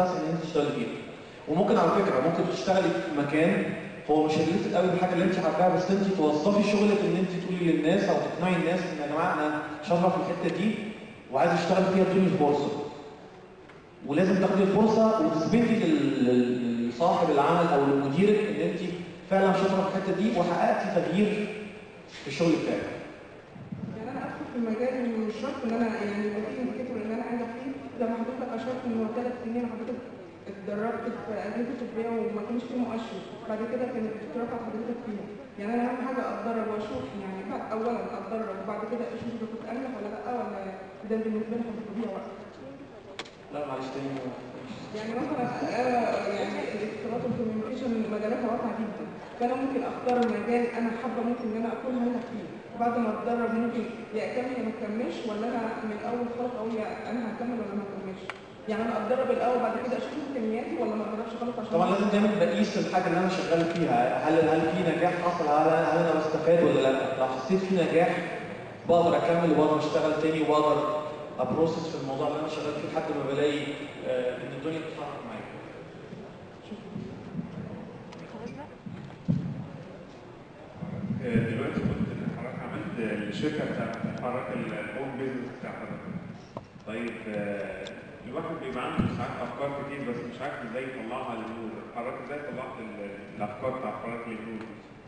ان انت تشتغلي فيها وممكن على فكره ممكن تشتغلي في مكان هو مش ريليتد قوي بالحاجه اللي انت حباها بس انت توظفي شغلك ان انت تقولي للناس او تقنعي الناس ان يا جماعه انا شاطره في الحته دي وعايز اشتغل فيها بدون الفرصه ولازم تاخدي الفرصه وتثبتي لل- لل- لصاحب العمل او لمديرك ان انت فعلا شاطره في الحته دي وحققتي تغيير في الشغل بتاعك يعني انا ادخل في المجال مش شرط ان انا يعني يبقى فيه انديكيتور ان انا عايزه فيه زي ما حضرتك اشرت ان هو ثلاث سنين حضرتك اتدربت في اجهزه طبيه وما كانش فيه مؤشر بعد كده كانت بترفع حضرتك فيها يعني انا اهم حاجه اتدرب واشوف يعني بقى اولا اتدرب وبعد كده اشوف اذا كنت انجح ولا لا ولا ده بالنسبه لي هتبقى بيها وقت لا معلش تاني يعني مثلا آه، يعني الاتصالات والكوميونيكيشن مجالاتها واسعه جدا فانا ممكن اختار مجال انا حابه ممكن ان انا اكون هنجح فيه بعد ما اتدرب ممكن يا اكمل يا ما اكملش ولا انا من الاول خالص اقول يا انا هكمل ولا ما هكملش يعني انا اتدرب الاول بعد كده اشوف امكانياتي ولا ما اتدربش خالص عشان طبعا لازم دايما بقيس الحاجه اللي انا شغال فيها هل هل في نجاح حصل هل هل انا بستفاد ولا لا لو حسيت في نجاح بقدر اكمل وبقدر اشتغل تاني وبقدر ابروسس في الموضوع اللي انا شغال فيه لحد ما بلاقي آه، ان الدنيا بتتحرك معايا آه، دلوقتي كنت حضرتك عملت الشركه بتاعت حضرتك الهوم بيزنس بتاع حضرتك. طيب آه، الواحد بيبقى عنده ساعات افكار كتير بس مش عارف ازاي يطلعها للنور، حضرتك ازاي طلعت ال- الافكار بتاع حضرتك للنور؟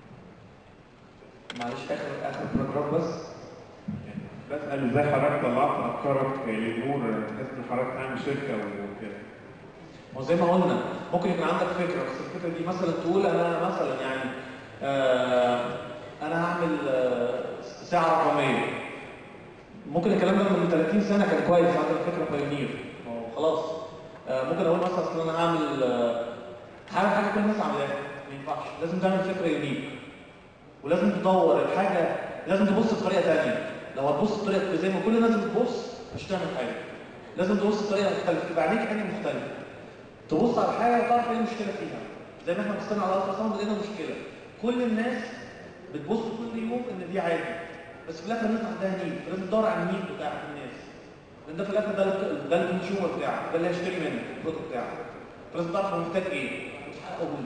معلش اخر اخر باراجراف بس بسأل ازاي حضرتك طلعت افكارك للنور بحيث ان حضرتك تعمل شركه وكده. ما هو زي ما قلنا ممكن يكون عندك فكره بس الفكره دي مثلا تقول انا مثلا يعني آه انا هعمل آه ساعه رقميه ممكن الكلام ده من 30 سنه كان كويس عندك فكره بايونير خلاص آه ممكن اقول مثلا اصل انا هعمل آه هعمل حاجه كل الناس عاملاها ما ينفعش لازم تعمل فكره يونيك ولازم تدور الحاجه لازم تبص بطريقه ثانيه لو هتبص بطريقه زي ما كل الناس بتبص مش هتعمل حاجه لازم تبص بطريقه مختلفه تبقى عينيك عين مختلفه تبص على حاجه وتعرف ايه المشكله فيها زي ما احنا بصينا على الالترا ساوند لقينا مشكله كل الناس بتبص كل يوم ان دي عادي بس في الاخر الناس عندها نيد فلازم تدور على النيد بتاع الناس لان ده في الاخر ده ال- ده الكونسيومر بتاعك ده اللي هيشتري منك البرودكت بتاعك فلازم تعرف هو محتاج ايه وتحققه له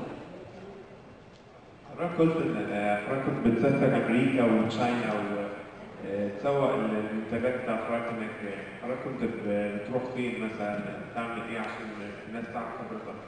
حضرتك قلت ان آه، حضرتك كنت بتسافر امريكا وتشاينا وتسوق المنتجات بتاع حضرتك هناك حضرتك كنت ب- بتروح فين مثلا تعمل ايه عشان الناس تعرف خبرتك؟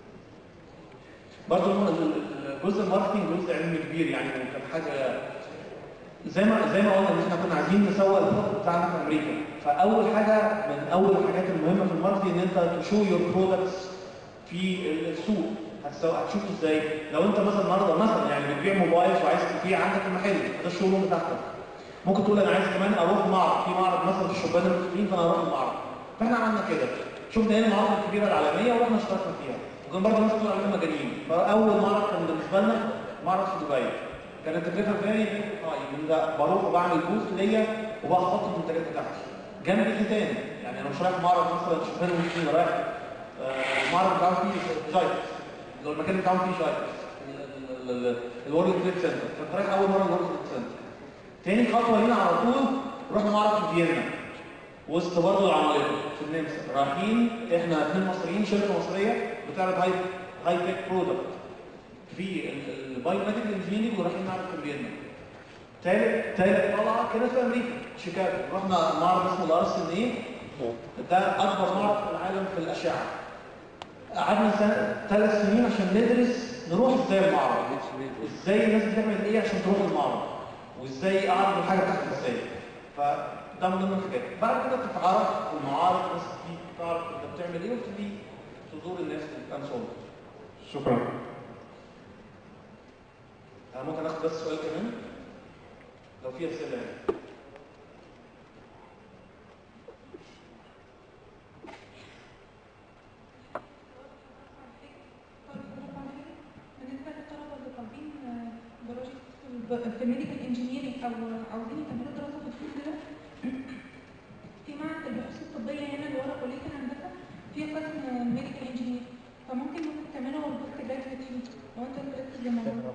برضه الم- ال- ال- جزء الماركتنج جزء علمي كبير يعني كان حاجه زي ما زي ما قلنا ان احنا كنا عايزين نسوق البرودكت بتاعنا في امريكا فاول حاجه من اول الحاجات المهمه في الماركتنج ان انت تشو يور برودكتس في السوق هتسوق هتشوفه ازاي لو انت مثلا النهارده مثلا يعني بتبيع موبايل وعايز تبيع عندك المحل ده الشو روم بتاعتك ممكن تقول انا عايز كمان اروح معرض في معرض مثلا في الشبان المسلمين فانا اروح المعرض فاحنا عملنا كده شفنا هنا المعارض الكبيره العالميه ورحنا اشتركنا فيها وكان برضه الناس بتقول علينا مجانين فاول معرض كان بالنسبه لنا معرض في دبي كانت الفكره فيري طيب ان ده بروح وبعمل بوست ليا وبحط المنتجات بتاعتي جنب ايه تاني يعني انا مش رايح معرض مثلا شبان المسلمين رايح آه، المعرض بتاعه فيه جايت اللي هو المكان بتاعه فيه جايت الورلد تريد سنتر كنت رايح اول مره الورلد تريد سنتر تاني خطوه لينا على طول رحنا معرض في فيينا وسط برضه العمالقه في النمسا رايحين احنا اثنين مصريين شركه مصريه بتعرض هاي هاي تك برودكت في البايو ميديكال انجينيرنج ورايحين معرض في فيينا تالت تالت طلعه كده في امريكا شيكاغو رحنا معرض اسمه الار اس ان اي ده اكبر معرض في العالم في الاشعه قعدنا سنه ثلاث سنين عشان ندرس نروح ازاي المعرض ازاي الناس بتعمل ايه عشان تروح المعرض وازاي اعرض الحاجه بتاعتي ازاي فده من ضمن الحاجات بعد كده بتتعرف المعارض الناس دي تعرف انت بتعمل ايه وتبتدي تزور الناس اللي كان صور شكرا انا ممكن اخد بس سؤال كمان لو في اسئله يعني بالنسبه للطلبه اللي طالبين بروجكت في الميديكال انجينيرنج او عاوزين يكملوا دراسه في الفيلد ده في معهد البحوث الطبيه هنا اللي ورا كليه الهندسه في قسم ميديكال انجينير فممكن ممكن تعملوا البوست جراجويت فيه لو انت مركز للموضوع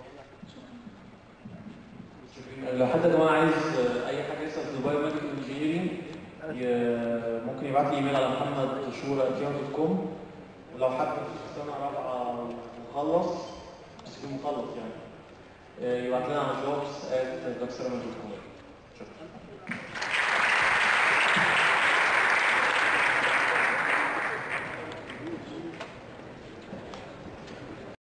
لو حد كمان عايز اي حاجه يسال في دبي ميديكال انجينيرنج ممكن يبعت لي ايميل على محمد شورا دوت كوم لو حد في سنه رابعه مخلص بس يكون مخلص يعني آه، يبعت لنا على jobs at